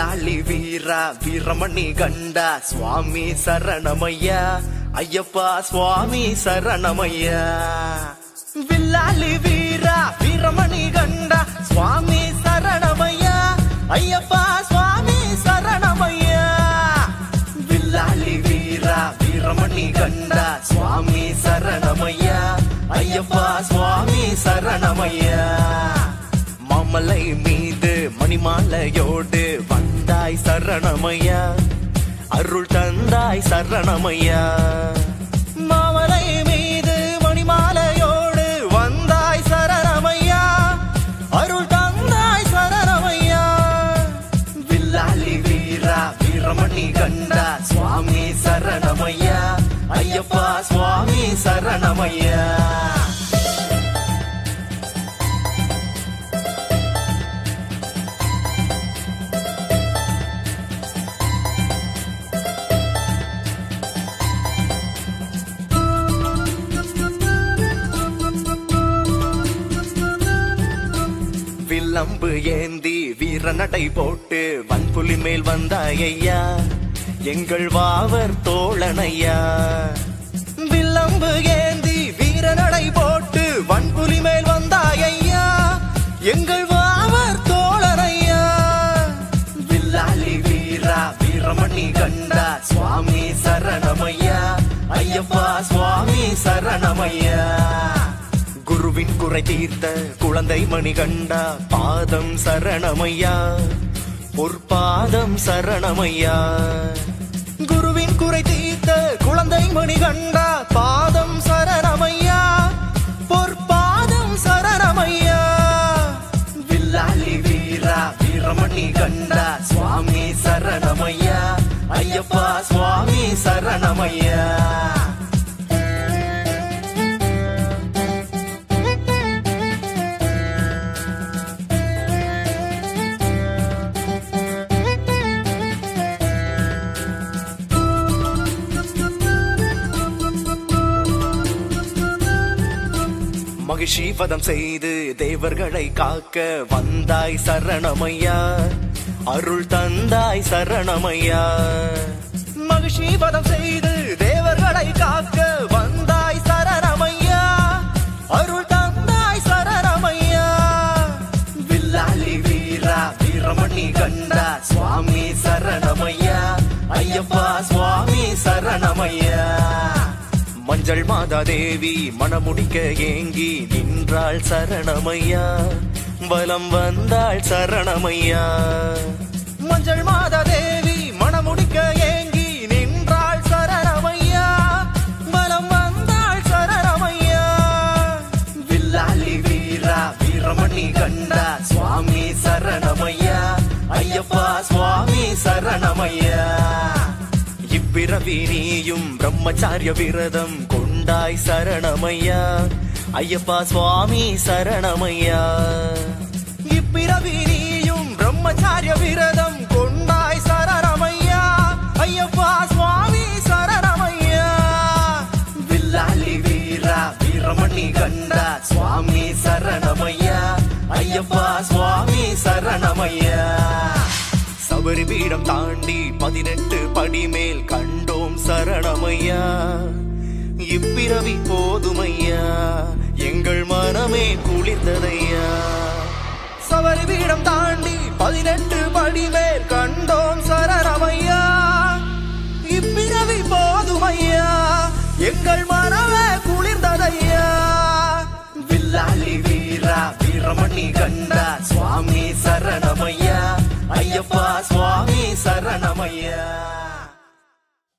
வில்லாளி வீரா வீரமணி கண்டா சுவாமி சரணமையா ஐயப்பா சுவாமி சரணமையா வில்லாளி வீரா வீரமணி கண்டா சுவாமி சரணமையா ஐயப்பா சுவாமி சரணமையா வில்லாளி வீரா வீரமணி கண்டா சுவாமி சரணமையா ஐயப்பா சுவாமி சரணமையா மாமலை மீது மணிமாலையோடு வந்தாய் சரணமையா அருள் தந்தாய் சரணமையா மாமலை மீது மணிமாலையோடு வந்தாய் சரணமையா அருள் தந்தாய் சரணமையா வில்லாளி வீரா வீரமணி கண்டா சுவாமி சரணமையா ஐயப்பா சுவாமி சரணமையா வில்லம்பு ஏந்தி வீர நடை போட்டு வன்புலி மேல் வந்தாய் ஐயா எங்கள் வாவர் தோழனையா வில்லம்பு ஏந்தி வீர நடை போட்டு வன்புலி மேல் வந்தாய் ஐயா எங்கள் வாவர் தோழனையா வில்லாளி வீரா வீரமணி கண்டா சுவாமி சரணமையா ஐயப்பா சுவாமி சரணமையா குருவின் குறை தீர்த்த குழந்தை மணி கண்டா பாதம் சரணமையா பொற்பாதம் சரணமையா குருவின் குறை தீர்த்த குழந்தை மணி கண்டா பாதம் சரணமையா பொற்பாதம் சரணமையா வில்லாளி வீரா வீரமணி கண்டா சுவாமி சரணமையா ஐயப்பா சுவாமி சரணமையா மகிழ்ச்சி பதம் செய்து தேவர்களை காக்க வந்தாய் சரணமையா அருள் தந்தாய் சரணமையா மகிழ்ச்சி பதம் செய்து தேவர்களை காக்க வந்தாய் சரணமையா அருள் தந்தாய் சரணமையா வில்லாளி வீரா வீரமணி கண்டா சுவாமி சரணமையா ஐயப்பா சுவாமி சரணமையா மஞ்சள் மாதா தேவி மணமுடிக்க ஏங்கி நின்றாள் சரணமையா பலம் வந்தாள் சரணமையா மஞ்சள் மாதா தேவி மணமுடிக்க ஏங்கி நின்றாள் சரணமையா பலம் வந்தாள் சரணமையா வில்லாளி வீரா வீரமணி கண்டா சுவாமி சரணமையா ஐயப்பா சுவாமி சரணமையா இப்பிறவி நீயும் பிரம்மச்சாரிய விரதம் கொண்டாய் சரணமையா ஐயப்பா சுவாமி சரணமையா இப்பிறவி நீயும் பிரம்மச்சாரிய விரதம் கொண்டாய் சரணமையா ஐயப்பா சுவாமி சரணமையா வில்லாளி வீரா வீரமணி கண்டா சுவாமி சரணமையா ஐயப்பா சுவாமி சரணமையா சபரி பீடம் தாண்டி பதினெட்டு படி மேல் கண்டோம் சரணமையா இப்பிறவி போதுமையா எங்கள் மனமே குளிர்ந்ததையா சபரி பீடம் தாண்டி பதினெட்டு படி மேல் கண்டோம் சரணமையா இப்பிறவி போதுமையா எங்கள் மனமே குளிர்ந்ததையா வில்லாளி வீரா வீரமணி கண்டா சுவாமி சரணமையா ஐயப்பா சுவாமி சரணமையா